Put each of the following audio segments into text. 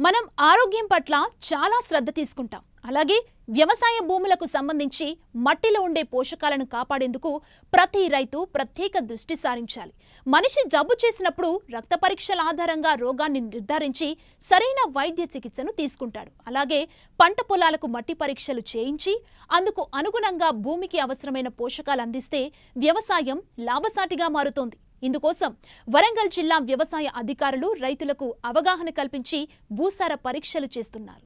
మనం ఆరోగ్యం పట్ల చాలా శ్రద్ధ తీసుకుంటాం అలాగే వ్యవసాయ భూములకు సంబంధించి మట్టిలో ఉండే పోషకాలను కాపాడేందుకు ప్రతి రైతు ప్రత్యేక దృష్టి సారించాలి మనిషి జబ్బు చేసినప్పుడు రక్త పరీక్షల ఆధారంగా రోగాన్ని నిర్ధారించి సరైన వైద్య చికిత్సను తీసుకుంటాడు అలాగే పంట పొలాలకు మట్టి పరీక్షలు చేయించి అందుకు అనుగుణంగా భూమికి అవసరమైన పోషకాలు అందిస్తే వ్యవసాయం లాభసాటిగా మారుతోంది ఇందుకోసం వరంగల్ జిల్లా వ్యవసాయ అధికారులు రైతులకు అవగాహన కల్పించి భూసార పరీక్షలు చేస్తున్నారు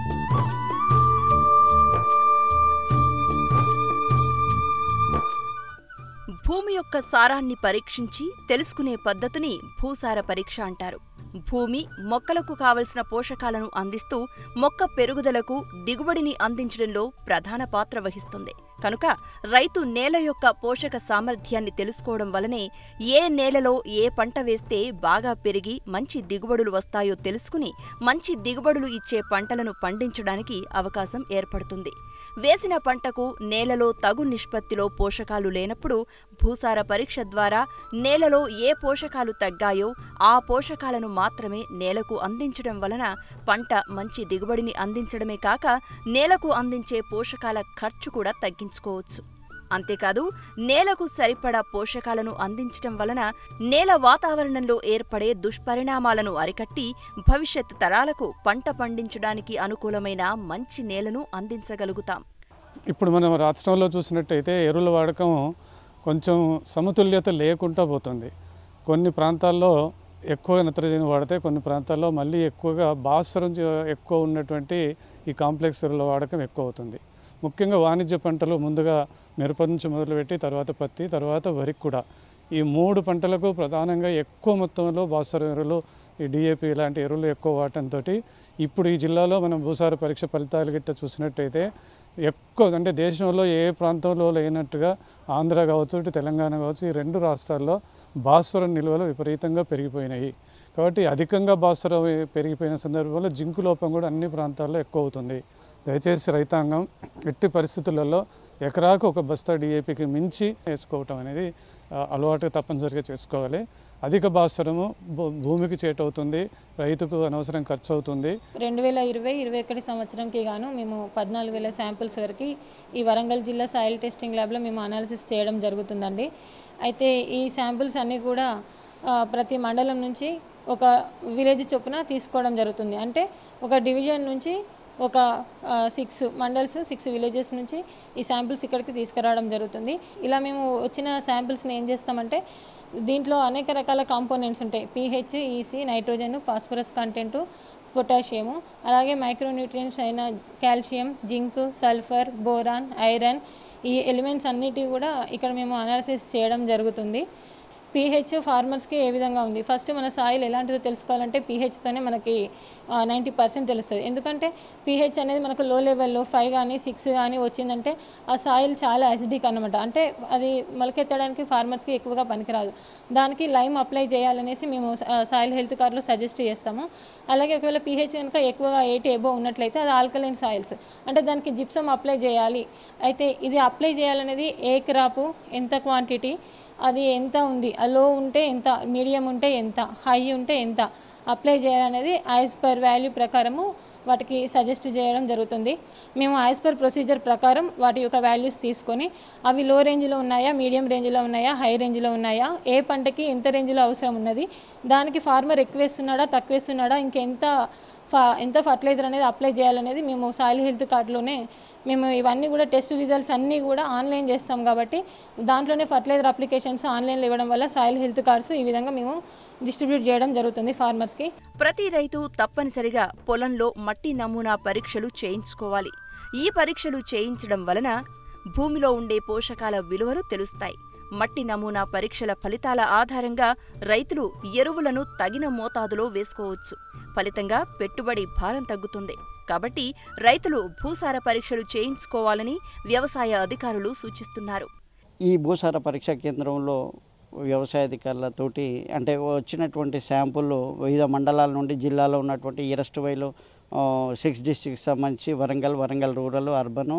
భూమి యొక్క సారాన్ని పరీక్షించి తెలుసుకునే పద్ధతిని భూసార పరీక్ష అంటారు భూమి మొక్కలకు కావలసిన పోషకాలను అందిస్తూ మొక్క పెరుగుదలకు దిగుబడిని అందించడంలో ప్రధాన పాత్ర వహిస్తుంది కనుక రైతు నేల యొక్క పోషక సామర్థ్యాన్ని తెలుసుకోవడం వలనే ఏ నేలలో ఏ పంట వేస్తే బాగా పెరిగి మంచి దిగుబడులు వస్తాయో తెలుసుకుని మంచి దిగుబడులు ఇచ్చే పంటలను పండించడానికి అవకాశం ఏర్పడుతుంది వేసిన పంటకు నేలలో తగు నిష్పత్తిలో పోషకాలు లేనప్పుడు భూసార పరీక్ష ద్వారా నేలలో ఏ పోషకాలు తగ్గాయో ఆ పోషకాలను మాత్రమే నేలకు అందించడం వలన పంట మంచి దిగుబడిని అందించడమే కాక నేలకు అందించే పోషకాల ఖర్చు కూడా తగ్గించుకోవచ్చు అంతేకాదు నేలకు సరిపడా పోషకాలను అందించటం వలన నేల వాతావరణంలో ఏర్పడే దుష్పరిణామాలను అరికట్టి భవిష్యత్ తరాలకు పంట పండించడానికి అనుకూలమైన మంచి నేలను అందించగలుగుతాం ఇప్పుడు మనం రాష్ట్రంలో చూసినట్టయితే ఎరువుల వాడకం కొంచెం సమతుల్యత లేకుండా పోతుంది కొన్ని ప్రాంతాల్లో ఎక్కువ నత్రజని వాడితే కొన్ని ప్రాంతాల్లో మళ్ళీ ఎక్కువగా భాస్వరం జ- ఎక్కువ ఉన్నటువంటి ఈ కాంప్లెక్స్ ఎరువుల వాడకం ఎక్కువ అవుతుంది ముఖ్యంగా వాణిజ్య పంటలు ముందుగా మిరప నుంచి మొదలుపెట్టి తర్వాత పత్తి తర్వాత వరికి కూడా ఈ మూడు పంటలకు ప్రధానంగా ఎక్కువ మొత్తంలో భాస్వరం ఎరువులు ఈ డిఏపి ఇలాంటి ఎరువులు ఎక్కువ వాడటంతో ఇప్పుడు ఈ జిల్లాలో మనం భూసార పరీక్ష ఫలితాలు గిట్ట చూసినట్టయితే ఎక్కువ అంటే దేశంలో ఏ ప్రాంతంలో లేనట్టుగా ఆంధ్ర కావచ్చు ఇటు తెలంగాణ కావచ్చు ఈ రెండు రాష్ట్రాల్లో భాస్వరం నిల్వలు విపరీతంగా పెరిగిపోయినాయి కాబట్టి అధికంగా భాస్వరం పెరిగిపోయిన సందర్భంలో జింకు లోపం కూడా అన్ని ప్రాంతాల్లో ఎక్కువ అవుతుంది దయచేసి రైతాంగం ఎట్టి పరిస్థితులలో ఎకరాకు ఒక బస్తా డిఏపికి మించి వేసుకోవటం అనేది ఆ, అలవాటు తప్పనిసరిగా చేసుకోవాలి అధిక భాస్వరము భూ- భూమికి చేటవుతుంది రైతుకు అనవసరం ఖర్చు అవుతుంది రెండు వేల ఇరవై ఇరవై ఒకటి సంవత్సరంకి గాను మేము పద్నాలుగు వేల శాంపిల్స్ వరకు ఈ వరంగల్ జిల్లా సాయిల్ టెస్టింగ్ ల్యాబ్లో మేము అనాలిసిస్ చేయడం జరుగుతుందండి అయితే ఈ శాంపిల్స్ అన్నీ కూడా ఆ, ప్రతి మండలం నుంచి ఒక విలేజ్ చొప్పున తీసుకోవడం జరుగుతుంది అంటే ఒక డివిజన్ నుంచి ఒక సిక్స్ మండల్స్ సిక్స్ విలేజెస్ నుంచి ఈ శాంపిల్స్ ఇక్కడికి తీసుకురావడం జరుగుతుంది ఇలా మేము వచ్చిన శాంపిల్స్ని ఏం చేస్తామంటే దీంట్లో అనేక రకాల కాంపోనెంట్స్ ఉంటాయి PH EC nitrogen phosphorus content potassium అలాగే మైక్రోన్యూట్రియంట్స్ అయిన calcium zinc sulphur boron iron ఈ ఎలిమెంట్స్ అన్నిటివి కూడా ఇక్కడ మేము అనాలిసిస్ చేయడం జరుగుతుంది పీహెచ్ ఫార్మర్స్కి ఏ విధంగా ఉంది ఫస్ట్ మన సాయిల్ ఎలాంటిదో తెలుసుకోవాలంటే పీహెచ్తోనే మనకి నైంటీ పర్సెంట్ తెలుస్తుంది ఎందుకంటే పీహెచ్ అనేది మనకు లో లెవెల్లో ఫైవ్ కానీ సిక్స్ కానీ వచ్చిందంటే ఆ సాయిల్ చాలా యాసిడిక్ అనమాట అంటే అది మొలకెత్తడానికి ఫార్మర్స్కి ఎక్కువగా పనికిరాదు దానికి లైమ్ అప్లై చేయాలనేసి మేము సాయిల్ హెల్త్ కార్డులో సజెస్ట్ చేస్తాము అలాగే ఒకవేళ పీహెచ్ కనుక ఎక్కువగా ఎయిట్ ఎబో ఉన్నట్లయితే అది ఆల్కలైన్ సాయిల్స్ అంటే దానికి జిప్సమ్ అప్లై చేయాలి అయితే ఇది అప్లై చేయాలనేది ఏ క్రాపు ఎంత క్వాంటిటీ అది ఎంత ఉంది ఆ లో ఉంటే ఎంత మీడియం ఉంటే ఎంత హై ఉంటే ఎంత అప్లై చేయాలనేది యాజ్ పర్ వాల్యూ ప్రకారము వాటికి సజెస్ట్ చేయడం జరుగుతుంది మేము యాజ్ పర్ ప్రొసీజర్ ప్రకారం వాటి యొక్క వాల్యూస్ తీసుకొని అవి లో రేంజ్లో ఉన్నాయా మీడియం రేంజ్లో ఉన్నాయా హై రేంజ్లో ఉన్నాయా ఏ పంటకి ఎంత రేంజ్లో అవసరం ఉన్నది దానికి ఫార్మర్ ఎక్కువ వేస్తున్నాడా తక్కువ వేస్తున్నాడా ఇంకెంత ఫా ఎంత ఫర్టిలైజర్ అనేది అప్లై చేయాలనేది మేము సాయిల్ హెల్త్ కార్డులోనే మేము ఇవన్నీ కూడా టెస్ట్ రిజల్ట్స్ అన్నీ కూడా ఆన్లైన్ చేస్తాం కాబట్టి దాంట్లోనే ఫర్టిలైజర్ అప్లికేషన్స్ ఆన్లైన్లో ఇవ్వడం వల్ల సాయిల్ హెల్త్ కార్డ్స్ ఈ విధంగా మేము డిస్ట్రిబ్యూట్ చేయడం జరుగుతుంది ఫార్మర్స్కి ప్రతి రైతు తప్పనిసరిగా పొలంలో మట్టి నమూనా పరీక్షలు చేయించుకోవాలి ఈ పరీక్షలు చేయించడం వలన భూమిలో ఉండే పోషకాల విలువలు తెలుస్తాయి మట్టి నమూనా పరీక్షల ఫలితాల ఆధారంగా రైతులు ఎరువులను తగిన మోతాదులో వేసుకోవచ్చు ఫలితంగా పెట్టుబడి భారం తగ్గుతుంది కాబట్టి రైతులు భూసార పరీక్షలు చేయించుకోవాలని వ్యవసాయ అధికారులు సూచిస్తున్నారు ఈ భూసార పరీక్షా కేంద్రంలో వ్యవసాయ అధికారులతోటి అంటే వచ్చినటువంటి శాంపుల్ వివిధ మండలాల నుండి జిల్లాలో ఉన్నటువంటి ఇరస్ట్ వైలు సిక్స్ డిస్ట్రిక్ట్స్ సంబంధించి వరంగల్ వరంగల్ రూరల్ అర్బను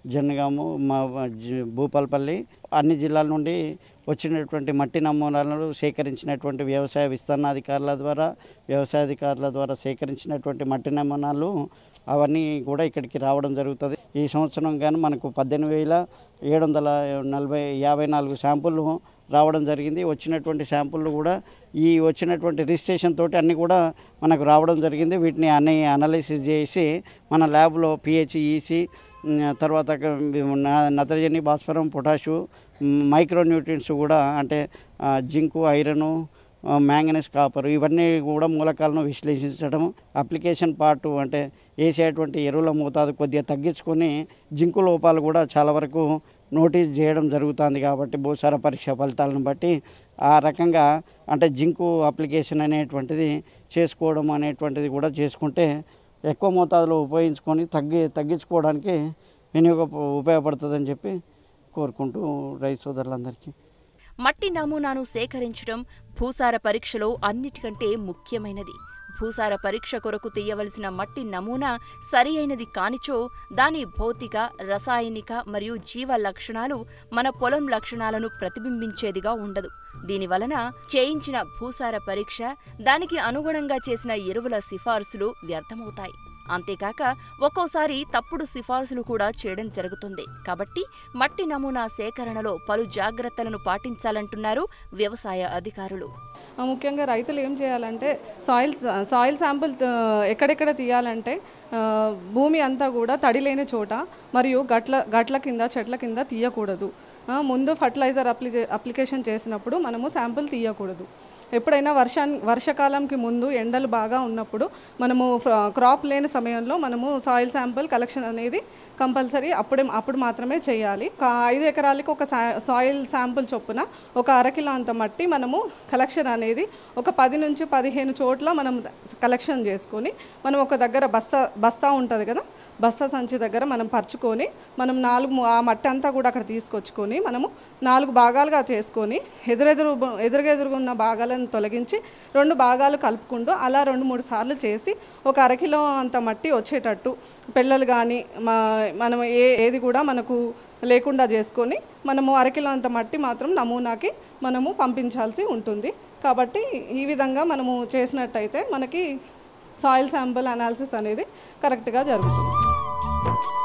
జనగాము మా జ- భూపాలపల్లి అన్ని జిల్లాల నుండి వచ్చినటువంటి మట్టి నమూనాలను సేకరించినటువంటి వ్యవసాయ విస్తరణాధికారుల ద్వారా వ్యవసాయాధికారుల ద్వారా సేకరించినటువంటి మట్టి నమూనాలు అవన్నీ కూడా ఇక్కడికి రావడం జరుగుతుంది ఈ సంవత్సరం కానీ మనకు పద్దెనిమిది వేల ఏడు వందల నలభై యాభై నాలుగు శాంపుళ్ళు రావడం జరిగింది వచ్చినటువంటి శాంపుళ్ళు కూడా ఈ వచ్చినటువంటి రిజిస్ట్రేషన్ తోటి అన్నీ కూడా మనకు రావడం జరిగింది వీటిని అన్ని అనాలిసిస్ చేసి మన ల్యాబ్లో పిహెచ్ ఈసీ తర్వాత న- నత్రజని భాస్వరం పొటాషు మైక్రో న్యూట్రియంట్స్ కూడా అంటే ఆ, జింకు ఐరను ఆ, మ్యాంగనీస్ కాపర్ ఇవన్నీ కూడా మూలకాలను విశ్లేషించడం అప్లికేషన్ పార్ట్ అంటే వేసేటువంటి ఎరువుల మోతాదు కొద్దిగా తగ్గించుకొని జింకు లోపాలు కూడా చాలా వరకు నోటీస్ చేయడం జరుగుతుంది కాబట్టి భూసార పరీక్ష ఫలితాలను బట్టి ఆ రకంగా అంటే జింకు అప్లికేషన్ అనేటువంటిది చేసుకోవడం అనేటువంటిది కూడా చేసుకుంటే ఎక్కువ మోతాదులో ఉపయోగించుకొని తగ్గి తగ్గించుకోవడానికి వినియోగ ఉపయోగపడుతుందని చెప్పి కోరుకుంటూ రైతు సోదరులందరికీ మట్టి నమూనాను సేకరించడం భూసార పరీక్షలో అన్నిటికంటే ముఖ్యమైనది భూసార పరీక్ష కొరకు తీయవలసిన మట్టి నమూనా సరి అయినది కానిచో దాని భౌతిక రసాయనిక మరియు జీవ లక్షణాలు మన పొలం లక్షణాలను ప్రతిబింబించేదిగా ఉండదు దీనివలన చేయించిన భూసార పరీక్ష దానికి అనుగుణంగా చేసిన ఎరువుల సిఫార్సులు వ్యర్థమవుతాయి అంతేకాక ఒక్కోసారి తప్పుడు సిఫార్సులు కూడా చేయడం జరుగుతుంది కాబట్టి మట్టి నమూనా సేకరణలో పలు జాగ్రత్తలను పాటించాలంటున్నారు వ్యవసాయ అధికారులు ఆ, ముఖ్యంగా రైతులు ఏం చేయాలంటే సాయిల్ సాయిల్ శాంపుల్ ఎక్కడెక్కడ తీయాలంటే ఆ, భూమి అంతా కూడా తడి లేని చోట మరియు గట్ల గట్ల కింద చెట్ల కింద తీయకూడదు ఆ, ముందు ఫర్టిలైజర్ అప్లికే అప్లికేషన్ చేసినప్పుడు మనము శాంపుల్ తీయకూడదు ఎప్పుడైనా వర్షా వర్షాకాలంకి ముందు ఎండలు బాగా ఉన్నప్పుడు మనము ఫ్ర- క్రాప్ లేని సమయంలో మనము సాయిల్ శాంపుల్ కలెక్షన్ అనేది కంపల్సరీ అప్పుడే అప్పుడు మాత్రమే చేయాలి ఒక ఐదు ఎకరాలకి ఒక సా- సాయిల్ శాంపుల్ చొప్పున ఒక అరకిలో అంత మట్టి మనము కలెక్షన్ అనేది ఒక పది నుంచి పదిహేను చోట్ల మనం కలెక్షన్ చేసుకొని మనం ఒక దగ్గర బస్తా బస్తా ఉంటుంది కదా బస్తా సంచి దగ్గర మనం పరుచుకొని మనం నాలుగు ము- ఆ మట్టి అంతా కూడా అక్కడ తీసుకొచ్చుకొని మనము నాలుగు భాగాలుగా చేసుకొని ఎదురెదురు ఎదురుగెదురుగా ఉన్న భాగాలను తొలగించి రెండు భాగాలు కలుపుకుంటూ అలా రెండు మూడు సార్లు చేసి ఒక అరకిలో అంత మట్టి వచ్చేటట్టు పిల్లలు కానీ మా మనం ఏ ఏది కూడా మనకు లేకుండా చేసుకొని మనము అరకిలో అంత మట్టి మాత్రం నమూనాకి మనము పంపించాల్సి ఉంటుంది కాబట్టి ఈ విధంగా మనము చేసినట్టయితే మనకి సాయిల్ శాంపుల్ అనాలిసిస్ అనేది కరెక్ట్గా జరుగుతుంది